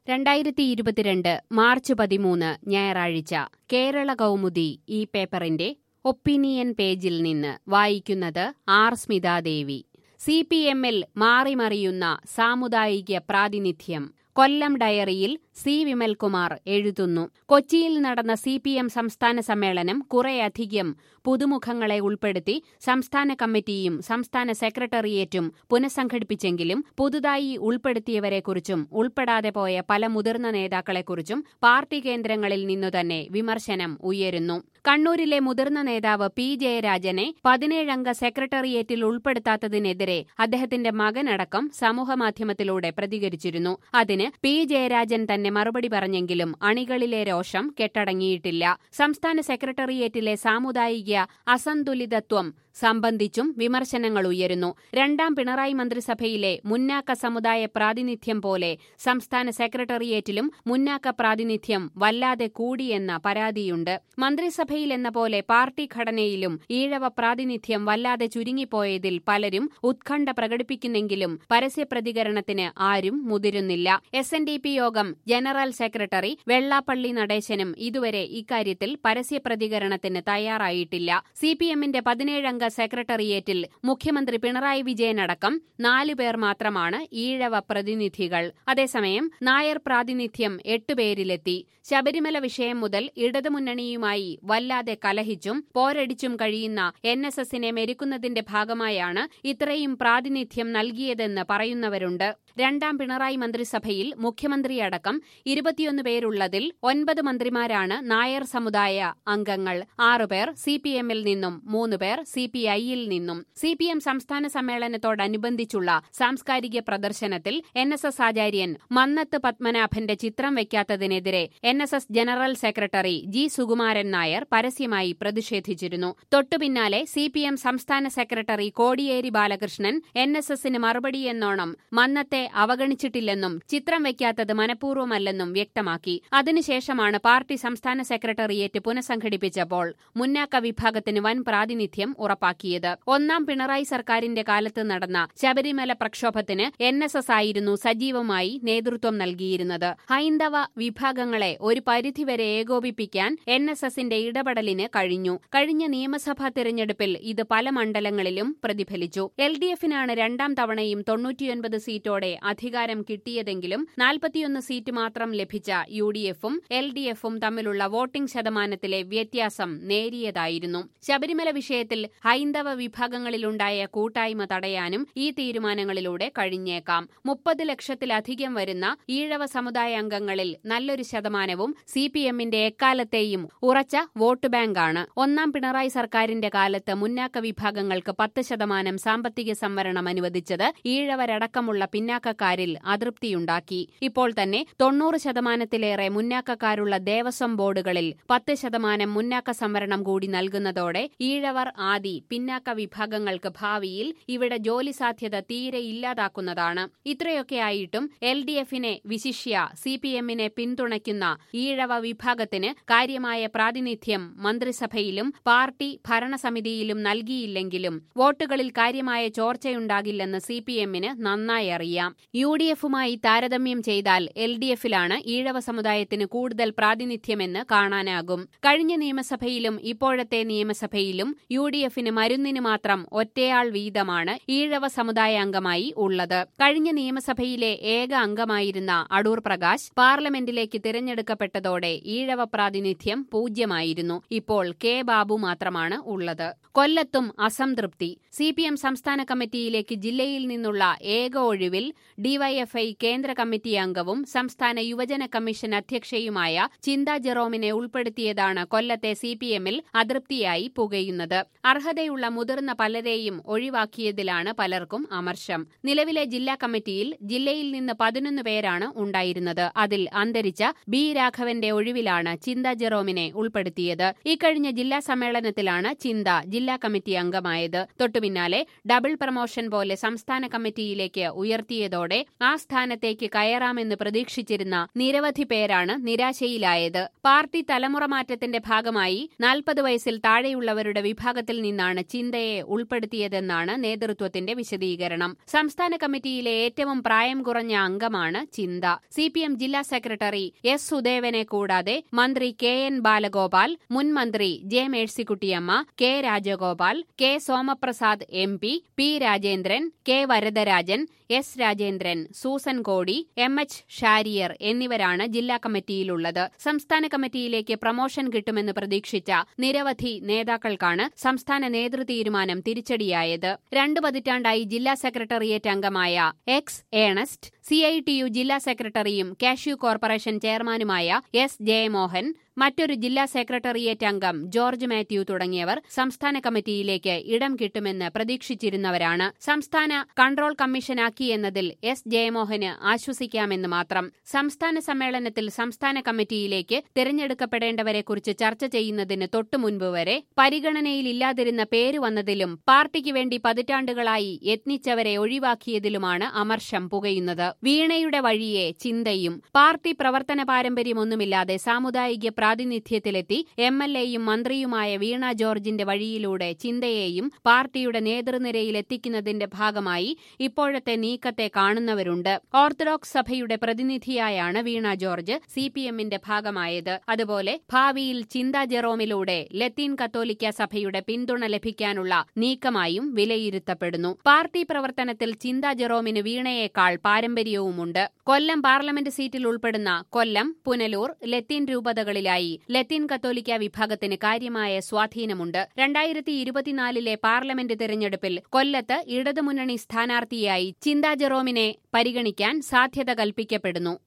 രണ്ടായിരത്തി ഇരുപത്തിരണ്ട് മാർച്ച് പതിമൂന്ന് ഞായറാഴ്ച കേരള കൗമുദി ഈ പേപ്പറിന്റെ ഒപ്പീനിയൻ പേജിൽ നിന്ന് വായിക്കുന്നത് ആർ സ്മിതാദേവി സി പി എമ്മിൽ മാറിമറിയുന്ന സാമുദായിക പ്രാതിനിധ്യം കൊല്ലം ഡയറിയിൽ സി വിമൽകുമാർ എഴുതുന്നു കൊച്ചിയിൽ നടന്ന സി പി എം സംസ്ഥാന സമ്മേളനം കുറെയധികം പുതുമുഖങ്ങളെ ഉൾപ്പെടുത്തി സംസ്ഥാന കമ്മിറ്റിയും സംസ്ഥാന സെക്രട്ടേറിയറ്റും പുനഃസംഘടിപ്പിച്ചെങ്കിലും പുതുതായി ഉൾപ്പെടുത്തിയവരെക്കുറിച്ചും ഉൾപ്പെടാതെ പോയ പല മുതിർന്ന നേതാക്കളെക്കുറിച്ചും പാർട്ടി കേന്ദ്രങ്ങളിൽ നിന്നുതന്നെ വിമർശനം ഉയരുന്നു കണ്ണൂരിലെ മുതിർന്ന നേതാവ് പി ജയരാജനെ പതിനേഴംഗ സെക്രട്ടേറിയറ്റിൽ ഉൾപ്പെടുത്താത്തതിനെതിരെ അദ്ദേഹത്തിന്റെ മകനടക്കം സമൂഹമാധ്യമത്തിലൂടെ പ്രതികരിച്ചിരുന്നു അതിന് പി ജയരാജൻ തന്നെ മറുപടി പറഞ്ഞെങ്കിലും അണികളിലെ രോഷം കെട്ടടങ്ങിയിട്ടില്ല സംസ്ഥാന സെക്രട്ടേറിയറ്റിലെ സാമുദായിക അസന്തുലിതത്വം സംബന്ധിച്ചും വിമർശനങ്ങൾ ഉയരുന്നു രണ്ടാം പിണറായി മന്ത്രിസഭയിലെ മുന്നാക്ക സമുദായ പ്രാതിനിധ്യം പോലെ സംസ്ഥാന സെക്രട്ടേറിയറ്റിലും മുന്നാക്ക പ്രാതിനിധ്യം വല്ലാതെ കൂടിയെന്ന പരാതിയുണ്ട് മന്ത്രിസഭയിലെന്ന പോലെ പാർട്ടി ഘടനയിലും ഈഴവ പ്രാതിനിധ്യം വല്ലാതെ ചുരുങ്ങിപ്പോയതിൽ പലരും ഉത്കണ്ഠ പ്രകടിപ്പിക്കുന്നെങ്കിലും പരസ്യപ്രതികരണത്തിന് ആരും മുതിരുന്നില്ല എസ് എൻ ഡി പി യോഗം ജനറൽ സെക്രട്ടറി വെള്ളാപ്പള്ളി നടേശനും ഇതുവരെ ഇക്കാര്യത്തിൽ പരസ്യപ്രതികരണത്തിന് തയ്യാറായിട്ടില്ല സി പി എമ്മിന്റെ പതിനേഴംഗ സെക്രട്ടേറിയറ്റിൽ മുഖ്യമന്ത്രി പിണറായി വിജയനടക്കം നാലുപേർ മാത്രമാണ് ഈഴവ പ്രതിനിധികൾ അതേസമയം നായർ പ്രാതിനിധ്യം എട്ടുപേരിലെത്തി ശബരിമല വിഷയം മുതൽ ഇടതുമുന്നണിയുമായി വല്ലാതെ കലഹിച്ചും പോരടിച്ചും കഴിയുന്ന എൻ എസ് എസിനെ മെരുക്കുന്നതിന്റെ ഭാഗമായാണ് ഇത്രയും പ്രാതിനിധ്യം നൽകിയതെന്ന് പറയുന്നവരുണ്ട് രണ്ടാം പിണറായി മന്ത്രിസഭയിൽ മുഖ്യമന്ത്രിയടക്കം ഇരുപത്തിയൊന്ന് പേരുള്ളതിൽ ഒൻപത് മന്ത്രിമാരാണ് നായർ സമുദായ അംഗങ്ങൾ ആറുപേർ സി പി എമ്മിൽ നിന്നും മൂന്നുപേർ സി പി ഐയിൽ നിന്നും സി പി എം സംസ്ഥാന സമ്മേളനത്തോടനുബന്ധിച്ചുള്ള സാംസ്കാരിക പ്രദർശനത്തിൽ എൻ എസ് എസ് ആചാര്യൻ മന്നത്ത് പത്മനാഭന്റെ ചിത്രം വയ്ക്കാത്തതിനെതിരെ N S S general secretary G Sukumaran Nair പരസ്യമായി പ്രതിഷേധിച്ചിരുന്നു തൊട്ടുപിന്നാലെ സി പി എം സംസ്ഥാന സെക്രട്ടറി കോടിയേരി ബാലകൃഷ്ണൻ എൻ എസ് എസിന് മറുപടിയെന്നോണം മന്നത്തെ അവഗണിച്ചിട്ടില്ലെന്നും ചിത്രം വയ്ക്കാത്തത് മനഃപൂർവ്വമല്ലെന്നും വ്യക്തമാക്കി അതിനുശേഷമാണ് പാർട്ടി സംസ്ഥാന സെക്രട്ടേറിയറ്റ് പുനഃസംഘടിപ്പിച്ചപ്പോൾ മുന്നാക്ക വിഭാഗത്തിന് വൻ പ്രാതിനിധ്യം ഉറപ്പാക്കിയത് ഒന്നാം പിണറായി സർക്കാരിന്റെ കാലത്ത് നടന്ന ശബരിമല പ്രക്ഷോഭത്തിന് എൻ എസ് എസ് ആയിരുന്നു സജീവമായി നേതൃത്വം നൽകിയിരുന്നത് ഹൈന്ദവ വിഭാഗങ്ങളെ ഒരു പരിധിവരെ ഏകോപിപ്പിക്കാൻ എൻ എസ് എസിന്റെ ഇടപെടലിന് കഴിഞ്ഞു കഴിഞ്ഞ നിയമസഭാ തിരഞ്ഞെടുപ്പിൽ ഇത് പല മണ്ഡലങ്ങളിലും പ്രതിഫലിച്ചു എൽ ഡി എഫിനാണ് രണ്ടാം തവണയും തൊണ്ണൂറ്റിയൊൻപത് സീറ്റോടെ അധികാരം കിട്ടിയതെങ്കിലും നാൽപ്പത്തിയൊന്ന് സീറ്റ് മാത്രം ലഭിച്ച യു ഡി എഫും എൽ ഡി എഫും തമ്മിലുള്ള വോട്ടിംഗ് ശതമാനത്തിലെ വ്യത്യാസം നേരിയതായിരുന്നു ശബരിമല വിഷയത്തിൽ ഹൈന്ദവ വിഭാഗങ്ങളിലുണ്ടായ കൂട്ടായ്മ തടയാനും ഈ തീരുമാനങ്ങളിലൂടെ കഴിഞ്ഞേക്കാം മുപ്പത് ലക്ഷത്തിലധികം വരുന്ന ഈഴവ സമുദായ അംഗങ്ങളിൽ നല്ലൊരു ശതമാനവും സി പി എമ്മിന്റെ എക്കാലത്തെയും ഉറച്ച വോട്ട് ബാങ്കാണ് ഒന്നാം പിണറായി സർക്കാരിന്റെ കാലത്ത് മുന്നാക്ക വിഭാഗങ്ങൾക്ക് പത്ത് ശതമാനം സാമ്പത്തിക സംവരണം അനുവദിച്ചത് ഈഴവരടക്കമുള്ള പിന്നാക്കക്കാരിൽ അതൃപ്തിയുണ്ടാക്കി ഇപ്പോൾ തന്നെ തൊണ്ണൂറ് ശതമാനത്തിലേറെ മുന്നാക്കക്കാരുള്ള ദേവസ്വം ബോർഡുകളിൽ പത്ത് ശതമാനം മുന്നാക്ക സംവരണം കൂടി നൽകുന്നതോടെ ഈഴവർ ആദി പിന്നാക്ക വിഭാഗങ്ങൾക്ക് ഭാവിയിൽ ഇവിടെ ജോലി സാധ്യത തീരെ ഇല്ലാതാക്കുന്നതാണ് ഇത്രയൊക്കെ ആയിട്ടും എൽ ഡി എഫിനെ വിശിഷ്യ സി പി എമ്മിനെ പിന്തുണയ്ക്കുന്ന ഈഴവ വിഭാഗത്തിന് കാര്യമായ പ്രാതിനിധ്യം മന്ത്രിസഭയിലും പാർട്ടി ഭരണസമിതിയിലും നൽകിയില്ലെങ്കിലും വോട്ടുകളിൽ കാര്യമായ ചോർച്ചയുണ്ടാകില്ലെന്ന് സി പി എമ്മിന് നന്നായി അറിയാം യു ഡി എഫുമായി താരതമ്യം ചെയ്താൽ എൽ ഡി എഫിലാണ് ഈഴവ സമുദായത്തിന് കൂടുതൽ പ്രാതിനിധ്യമെന്ന് കാണാനാകും കഴിഞ്ഞ നിയമസഭയിലും ഇപ്പോഴത്തെ നിയമസഭയിലും യു ഡി എഫിന് മരുന്നിന് മാത്രം ഒറ്റയാൾ വീതമാണ് ഈഴവ സമുദായ അംഗമായി ഉള്ളത് കഴിഞ്ഞ നിയമസഭയിലെ ഏക അംഗമായിരുന്ന അടൂർ പ്രകാശ് പാർലമെന്റിലേക്ക് തിരഞ്ഞെടുക്കപ്പെട്ടതോടെ ഈഴവ പ്രാതിനിധ്യം പൂജ്യമായിരുന്നു ഇപ്പോൾ കെ ബാബു മാത്രമാണ് ഉള്ളത് കൊല്ലത്തും അസംതൃപ്തി സി പി എം സംസ്ഥാന കമ്മിറ്റിയിലേക്ക് ജില്ലയിൽ നിന്നുള്ള ഏക ഒഴിവിൽ ഡിവൈഎഫ്ഐ കേന്ദ്ര കമ്മിറ്റി അംഗവും സംസ്ഥാന യുവജന കമ്മീഷൻ അധ്യക്ഷയുമായ ചിന്ത ജെറോമിനെ ഉൾപ്പെടുത്തിയതാണ് കൊല്ലത്തെ സി പി എമ്മിൽ അതൃപ്തിയായി പുകയുന്നത് അർഹതയുള്ള മുതിർന്ന പലരെയും ഒഴിവാക്കിയതിലാണ് പലർക്കും അമർഷം നിലവിലെ ജില്ലാ കമ്മിറ്റിയിൽ ജില്ലയിൽ നിന്ന് പതിനൊന്ന് പേരാണ് ഉണ്ടായിരുന്നത് അതിൽ അന്തരിച്ച ബി രാഘവന്റെ ഒഴിവിലാണ് ചിന്ത ജെറോമിനെ ഉൾപ്പെടുത്തിയത് ഇക്കഴിഞ്ഞ ജില്ലാ സമ്മേളനത്തിലാണ് ചിന്ത ജില്ലാ കമ്മിറ്റി അംഗമായത് തൊട്ടുപിന്നാലെ ഡബിൾ പ്രമോഷൻ പോലെ സംസ്ഥാന കമ്മിറ്റിയിലേക്ക് ഉയർത്തിയതോടെ ആ സ്ഥാനത്തേക്ക് കയറാമെന്ന് പ്രതീക്ഷിച്ചിരുന്ന നിരവധി പേരാണ് നിരാശയിലായത് പാർട്ടി തലമുറ മാറ്റത്തിന്റെ ഭാഗമായി നാൽപ്പത് വയസ്സിൽ താഴെയുള്ളവരുടെ വിഭാഗത്തിൽ നിന്നാണ് പട്ടികയിലാണ് ചിന്തയെ ഉൾപ്പെടുത്തിയതെന്നാണ് നേതൃത്വത്തിന്റെ വിശദീകരണം സംസ്ഥാന കമ്മിറ്റിയിലെ ഏറ്റവും പ്രായം കുറഞ്ഞ അംഗമാണ് ചിന്ത സി പി എം ജില്ലാ സെക്രട്ടറി എസ് സുദേവനെ കൂടാതെ മന്ത്രി കെ എൻ ബാലഗോപാൽ മുൻ മന്ത്രി J Mercykuttyamma K Rajagopal K Somaprasad M P P Rajendran K Varadarajan S Rajendran Susan Kodi M H Shariar എന്നിവരാണ് ജില്ലാ കമ്മിറ്റിയിലുള്ളത് സംസ്ഥാന കമ്മിറ്റിയിലേക്ക് പ്രമോഷൻ കിട്ടുമെന്ന് പ്രതീക്ഷിച്ച നിരവധി നേതാക്കൾക്കാണ് സംസ്ഥാന നേതൃതീരുമാനം തിരിച്ചടിയായത് രണ്ടു പതിറ്റാണ്ടായി ജില്ലാ സെക്രട്ടേറിയറ്റ് അംഗമായ X Ernest C I T U ജില്ലാ സെക്രട്ടറിയും കാഷ്യൂ കോർപ്പറേഷൻ ചെയർമാനുമായ എസ് ജയമോഹൻ മറ്റൊരു ജില്ലാ സെക്രട്ടേറിയറ്റ് അംഗം ജോർജ് മാത്യു തുടങ്ങിയവർ സംസ്ഥാന കമ്മിറ്റിയിലേക്ക് ഇടം കിട്ടുമെന്ന് പ്രതീക്ഷിച്ചിരുന്നവരാണ് സംസ്ഥാന കൺട്രോൾ കമ്മീഷനാക്കിയെന്നതിൽ എസ് ജയമോഹന് ആശ്വസിക്കാമെന്ന് മാത്രം സംസ്ഥാന സമ്മേളനത്തിൽ സംസ്ഥാന കമ്മിറ്റിയിലേക്ക് തിരഞ്ഞെടുക്കപ്പെടേണ്ടവരെക്കുറിച്ച് ചർച്ച ചെയ്യുന്നതിന് തൊട്ടുമുൻപ് വരെ പരിഗണനയിലില്ലാതിരുന്ന പേര് വന്നതിലും പാർട്ടിക്ക് വേണ്ടി പതിറ്റാണ്ടുകളായി യത്നിച്ചവരെ ഒഴിവാക്കിയതിലുമാണ് അമർഷം പുകയുന്നത് വീണയുടെ വഴിയെ ചിന്തയും പാർട്ടി പ്രവർത്തന പാരമ്പര്യമൊന്നുമില്ലാതെ സാമുദായിക പ്രാതിനിധ്യത്തിലെത്തി എം എൽ എയും മന്ത്രിയുമായ വീണ ജോർജിന്റെ വഴിയിലൂടെ ചിന്തയെയും പാർട്ടിയുടെ നേതൃനിരയിൽ എത്തിക്കുന്നതിന്റെ ഭാഗമായി ഇപ്പോഴത്തെ നീക്കത്തെ കാണുന്നവരുണ്ട് ഓർത്തഡോക്സ് സഭയുടെ പ്രതിനിധിയായാണ് വീണ ജോർജ് സി പി എമ്മിന്റെ ഭാഗമായത് അതുപോലെ ഭാവിയിൽ ചിന്ത ജെറോമിലൂടെ ലത്തീൻ കത്തോലിക്ക സഭയുടെ പിന്തുണ ലഭിക്കാനുള്ള നീക്കമായും വിലയിരുത്തപ്പെടുന്നു പാർട്ടി പ്രവർത്തനത്തിൽ ചിന്ത ജെറോമിന് വീണയേക്കാൾ പാരമ്പര്യവുമുണ്ട് കൊല്ലം പാർലമെന്റ് സീറ്റിൽ ഉൾപ്പെടുന്ന കൊല്ലം പുനലൂർ ലത്തീൻ രൂപതകളിലായി ലത്തീൻ കത്തോലിക്ക വിഭാഗത്തിന് കാര്യമായ സ്വാധീനമുണ്ട് രണ്ടായിരത്തി ഇരുപത്തിനാലിലെ പാർലമെന്റ് തെരഞ്ഞെടുപ്പിൽ കൊല്ലത്ത് ഇടതുമുന്നണി സ്ഥാനാർത്ഥിയായി ചിന്താ ജെറോമിനെ പരിഗണിക്കാൻ സാധ്യത കൽപ്പിക്കപ്പെടുന്നു